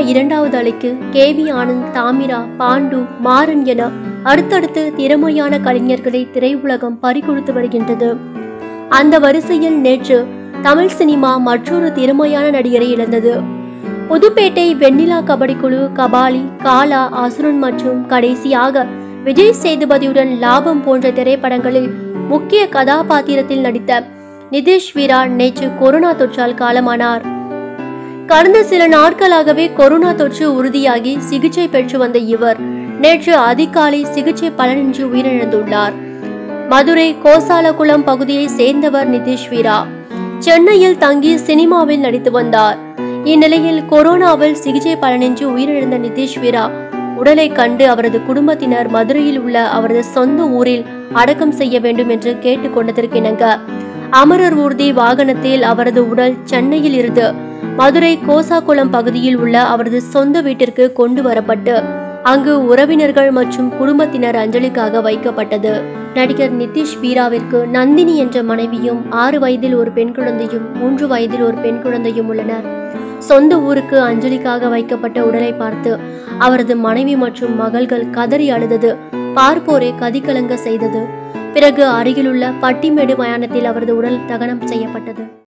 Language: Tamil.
இரண்டாவது அலைக்கு கே வி ஆனந்த் தாமிரா பாண்டு மாறன் என அடுத்தடுத்து திறமையான கலைஞர்களை திரையுலகம் பறிகொடுத்து வருகின்றது அந்த வரிசையில் நேற்று தமிழ் சினிமா மற்றொரு திறமையான நடிகரை இழந்தது புதுப்பேட்டை வெண்ணிலா கபடி குழு கபாலி காலா அசுரன் மற்றும் கடைசியாக விஜய் சேதுபதியுடன் லாபம் போன்ற திரைப்படங்களில் முக்கிய கதாபாத்திரத்தில் நடித்த நிதிஷ் வீரா நேற்று கொரோனா தொற்றால் காலமானார் கடந்த சில நாட்களாகவே கொரோனா தொற்று உறுதியாகி சிகிச்சை பெற்று வந்த இவர் நேற்று அதிகாலை சிகிச்சை பலனின்றி உயிரிழந்துள்ளார் மதுரை கோசாலகுளம் பகுதியை சேர்ந்தவர் நிதிஷ் வீரா சென்னையில் தங்கி சினிமாவில் நடித்து வந்தார் இந்நிலையில் கொரோனாவில் சிகிச்சை பலனின்றி உயிரிழந்த நிதிஷ் வீரா உடலை கண்டு அவரது குடும்பத்தினர் மதுரையில் உள்ள அவரது சொந்த ஊரில் அடக்கம் செய்ய வேண்டும் என்று கேட்டுக்கொண்டதற்கிணங்க அமரர் ஊர்தி வாகனத்தில் அவரது உடல் சென்னையில் இருந்து மதுரை கோசாகுளம் பகுதியில் உள்ள அவரது சொந்த வீட்டிற்கு கொண்டு வரப்பட்டு அங்கு உறவினர்கள் மற்றும் குடும்பத்தினர் அஞ்சலிக்காக வைக்கப்பட்டது நடிகர் நிதிஷ் வீராவிற்கு நந்தினி என்ற மனைவியும் ஆறு வயதில் ஒரு பெண் குழந்தையும் மூன்று வயதில் ஒரு பெண் குழந்தையும் உள்ளனர் சொந்த ஊருக்கு அஞ்சலிக்காக வைக்கப்பட்ட உடலை பார்த்து அவரது மனைவி மற்றும் மகள்கள் கதறி அழுதது பார்ப்போரை கதிகலங்க செய்தது பிறகு அருகிலுள்ள பட்டிமேடு மயானத்தில் அவரது உடல் தகனம் செய்யப்பட்டது